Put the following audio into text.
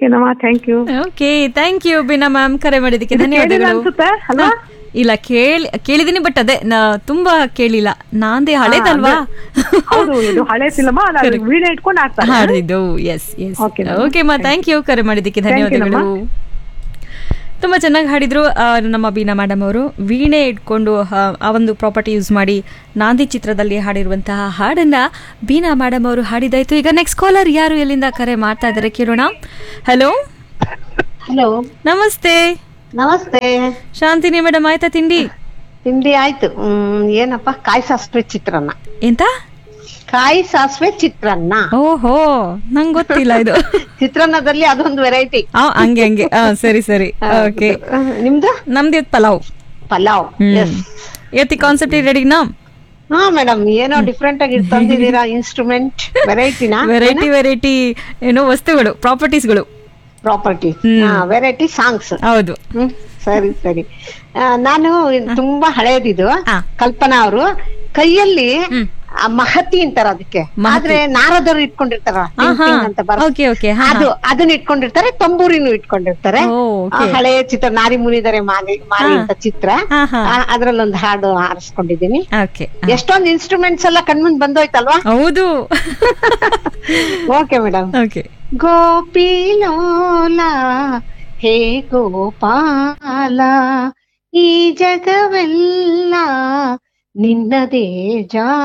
ಓಕೆನಮ್ಮ thank you okay thank you Bina ma'am ಕರೆ ಮಾಡಿದ್ದಕ್ಕೆ ಧನ್ಯವಾದಗಳು ಅನ್ಸುತ್ತೆ ಅಲ್ವಾ ಹಾ, ಇಲ್ಲ ಕೇಳಿ ಕೇಳಿದೀನಿ ಬಟ್ ಅದೇ ನಾ- ತುಂಬಾ ಕೇಳಿಲ್ಲ ನಾಂದೇ ಹಳೇದಲ್ವಾ ಹೌದು ಇದು ಹಳೆ ಸಿನಿಮಾ ವೀಣೆ ಇಟ್ಕೊಂಡು ಆಡ್ತಾರೆ ಹಾಡಿದ್ದು yes yes Okay, ma'am. Okay ma'am thank you ಕರೆ ಮಾಡಿದ್ದಕ್ಕೆ Thank you, ಧನ್ಯವಾದಗಳು ತುಂಬಾ ಚೆನ್ನಾಗಿ ಹಾಡಿದ್ರು ಆ, ನಮ್ಮ ಬೀನಾ ಮೇಡಮ್ ಅವರು ವೀಣೆ ಇಟ್ಕೊಂಡು ಆ, ಆ ಒಂದು ಪ್ರಾಪರ್ಟಿ ಯೂಸ್ ಮಾಡಿ ನಾಂದಿ ಚಿತ್ರದಲ್ಲಿ ಹಾಡಿರುವಂತಹ ಹಾಡನ್ನ ಬೀನಾ ಮೇಡಮ್ ಅವರು ಹಾಡಿದಾಯ್ತು ಈಗ ನೆಕ್ಸ್ಟ್ ಕಾಲರ್ ಯಾರು ಎಲ್ಲಿಂದ ಕರೆ ಮಾಡ್ತಾ ಇದ್ದಾರೆ ಕೇಳೋಣ ಹಲೋ ಹಲೋ ನಮಸ್ತೆ ನಮಸ್ತೆ ಶಾಂತಿನಿ ಮೇಡಮ್ ಆಯ್ತಾ ತಿಂಡಿ ತಿಂಡಿ ಆಯ್ತು ಹ್ಮ್ ಏನಪ್ಪ ಕಾಯಿ ಸಾಸಿವೆ ಚಿತ್ರಾನ್ನ ಎಂತ ಕಾಯಿ ಸಾಸಿವೆ ಚಿತ್ರಾನ್ನ ಓಹೋ ನಂಗೆ ಗೊತ್ತಿಲ್ಲ ಇದು ಚಿತ್ರಾನ್ನದಲ್ಲಿ ಅದೊಂದು ವೆರೈಟಿ ಆ, ಹಂಗೆ ಹಂಗೆ ಆ, ಸರಿ ಸರಿ ಓಕೆ ನಿಮ್ದು ನಮ್ದು ಇವತ್ತು ಪಲಾವ್ ಪಲಾವ್ ಹ್ಮ್ ಇವತ್ತಿ ಕಾನ್ಸೆಪ್ಟ್ ರೆಡಿನಾ ಹಾ ಮೇಡಮ್ ಏನೋ ಡಿಫ್ರೆಂಟ್ ಆಗಿ ತಂದಿದ್ದೀರಾ ಇನ್ಸ್ಟ್ರೂಮೆಂಟ್ ವೆರೈಟಿನ ವೆರೈಟಿ ವೆರೈಟಿ ಏನೋ ವಸ್ತುಗಳು ಪ್ರಾಪರ್ಟೀಸ್ಗಳು ಪ್ರಾಪರ್ಟಿ ವೆರೈಟಿ ಸಾಂಗ್ಸ್ ಹೌದು ಹ್ಮ್ ಸರಿ ಸರಿ ಆ, ನಾನು ಇದು ತುಂಬಾ ಹಳೇದಿದು ಆ. ಕಲ್ಪನಾ ಅವರು ಕೈಯಲ್ಲಿ ಆ ಮಹತಿ ಅಂತಾರ ಅದಕ್ಕೆ ಆದ್ರೆ ನಾರದರು ಇಟ್ಕೊಂಡಿರ್ತಾರ ಟಿಂಗ್ ಹಾ. ಟಿಂಗ್ ಅಂತ ಬರುತ್ತೆ. Okay, okay. ಹಾ, ಅದು ಅದನ್ನ ಇಟ್ಕೊಂಡಿರ್ತಾರೆ ತಂಬೂರಿನೂ ಇಟ್ಕೊಂಡಿರ್ತಾರೆ ಓ, ಆ, ಹಳೆಯ ಚಿತ್ರ ನಾರಿ ಮುನಿದರೆ ಮಾರಿ ಮಾರಿ ಅಂತ ಚಿತ್ರ ಹಾ, ಹಾ. ಆ, ಅದ್ರಲ್ಲೊಂದು ಹಾಡು ಆರಿಸ್ಕೊಂಡಿದೀನಿ ಓಕೆ ಎಷ್ಟೊಂದು ಇನ್ಸ್ಟ್ರೂಮೆಂಟ್ಸ್ ಎಲ್ಲ ಕಣ್ಮುಂದ್ ಬಂದೋಯ್ತಲ್ವಾ ಹೌದು ಓಕೆ ಮೇಡಮ್ ಓಕೆ ಗೋಪಿಲೋಲ ಹೇ ಗೋಪಾಲ ಈ ಜಗವೆಲ್ಲ ನಿನ್ನದೇ ಜಾ